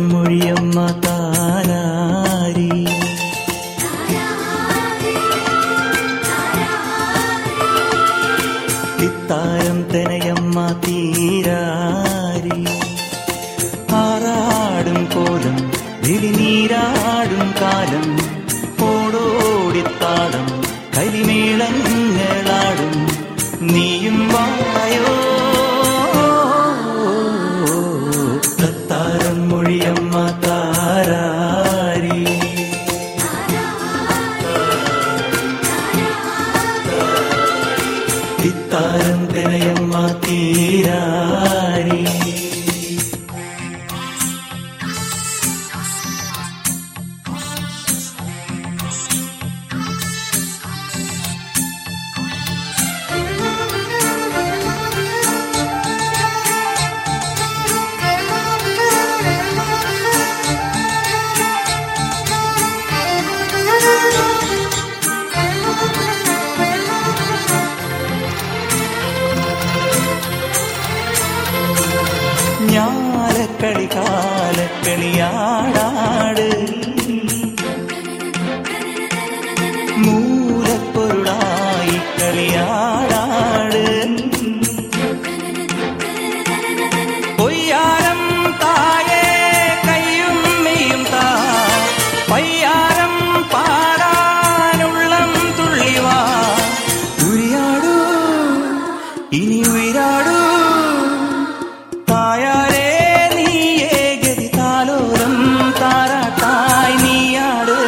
മൊഴിയമ്മ താരാരി തിത്താരം തനയമ്മ തീരാരി ആറാടും കോലം വെളിനീരാടും കാലം ഓടോടിത്താടം കരിമേളങ്ങളാടും നീയും വായോ തത്താരം മൊഴിയമ്മ താരാരി തിത്താരം തിരയമ്മ തീരാരി ഞാലക്കളി കാലക്കളിയാടാട് മൂലപ്പൊരുളായി കളിയാടാട് പൊയ്യാരം തായേ കയ്യും മെയ്യും താ പയ്യാരം പാടാനുള്ളം തുള്ളിവാ ഉരിയാടൂ ഇനി ഉയരാടൂ തായാരേ നീയേ ഗതി താലോലം താരാട്ടായി നീയാട്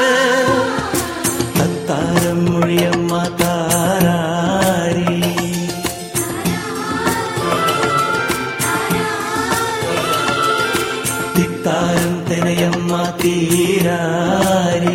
തത്താരം മൊഴിയമ്മ താരാരി തിത്താരം തിനയമ്മ തീരാരി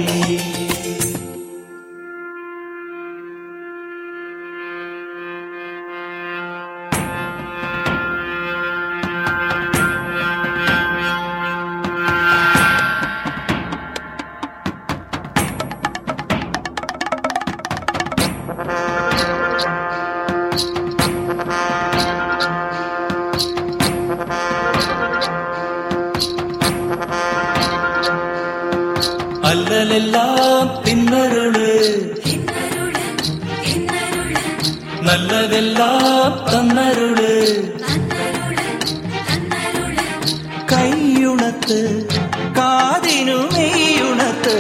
അല്ലലെല്ലാം പിന്നരുള് നല്ലതെല്ലാം തന്നരുള് കൈയുണത്ത് കാതിനു മെയ്യുണത്ത്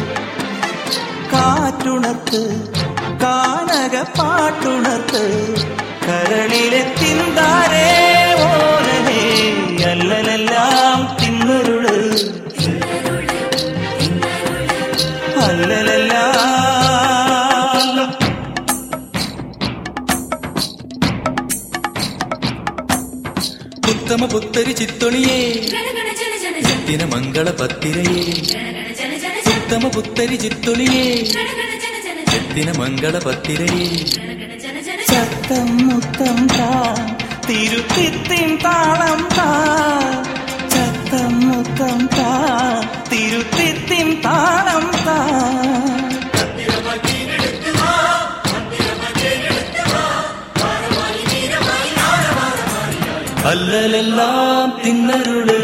കാറ്റുണത്ത് കാനക പാട്ടുണത്ത് കരളിലെ തിന്താരേ ഓരനേ അല്ലലെല്ലാം തിന്നരുള് അല്ലലെല്ലാം ഉത്തമ പുത്തരി ചിത്തൊളിയേ ദിന മംഗള പത്തിരയേ ഉത്തമ പുത്തരി ചിത്തൊളിയേ ദിന മംഗള പത്തിരയേ ചത്തം മുത്തം താ തിരുത്തിത്തിൻ താളം താ ചത്തം മുത്തം താ തിരുത്തിത്തിൻ താളം താ അല്ലലെല്ലാം തിന്നരുള്